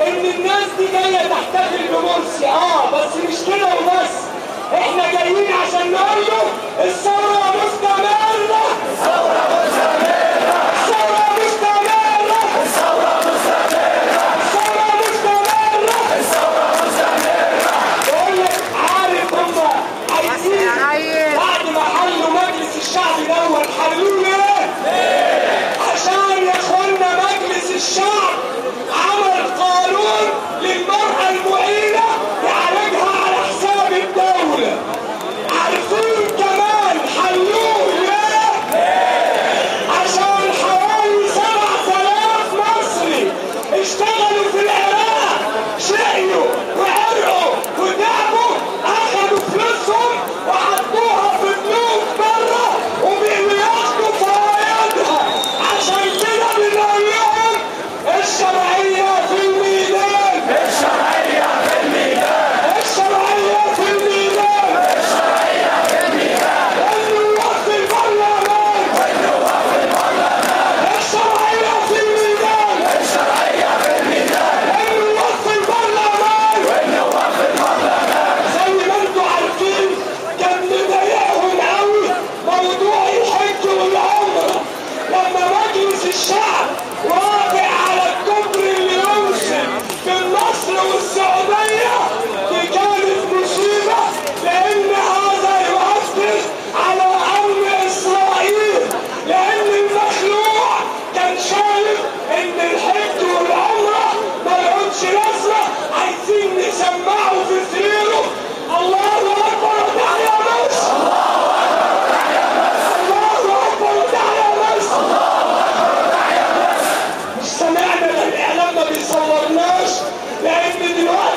ان الناس دي جايه تحتفل بمرسي اه بس مش كده وبس احنا جايين عشان نقول له الثوره مستمره الثوره مستمره الثوره مستمره الثوره مستمره الثوره مستمره بقول لك عارف هم عايزين بعد ما حلوا مجلس الشعب دوت حلوه ليه؟ عشان يا اخوانا مجلس الشعب عمل قانون للمرأة المعينة يعالجها على حساب الدولة عارفين كمان حلوه ليه؟ عشان حوالي 7000 مصري اشتغلوا في العراق شقيوا وعرقوا وتعبوا اخدوا فلوسهم وحطوها في بنوك بره وبياخدوا فوائدها عشان كده بنقول لهم الشرعية في الميدان الشرعية في الميدان الشرعية في الميدان الشرعية في الميدان والنواب في البرلمان والنواب في البرلمان الشرعية في الميدان الشرعية في الميدان والنواب في البرلمان والنواب في البرلمان زي ما انتوا عارفين كان مضايقهم قوي موضوع الحج والعمرة لما مجلس الشعب وافق على الكفر اللي ينشئ بين مصر والسعودية دي كانت مصيبة لأن هذا يؤثر على أمن إسرائيل لأن المخلوع كان شايف إن الحج والعمرة ما لهمش لازمة عايزين نسمعه في سريره الله أكبر وتعالى مصر الله أكبر وتعالى مصر مش سمعنا ده الاعلام ما بيصورناش لان دلوقتي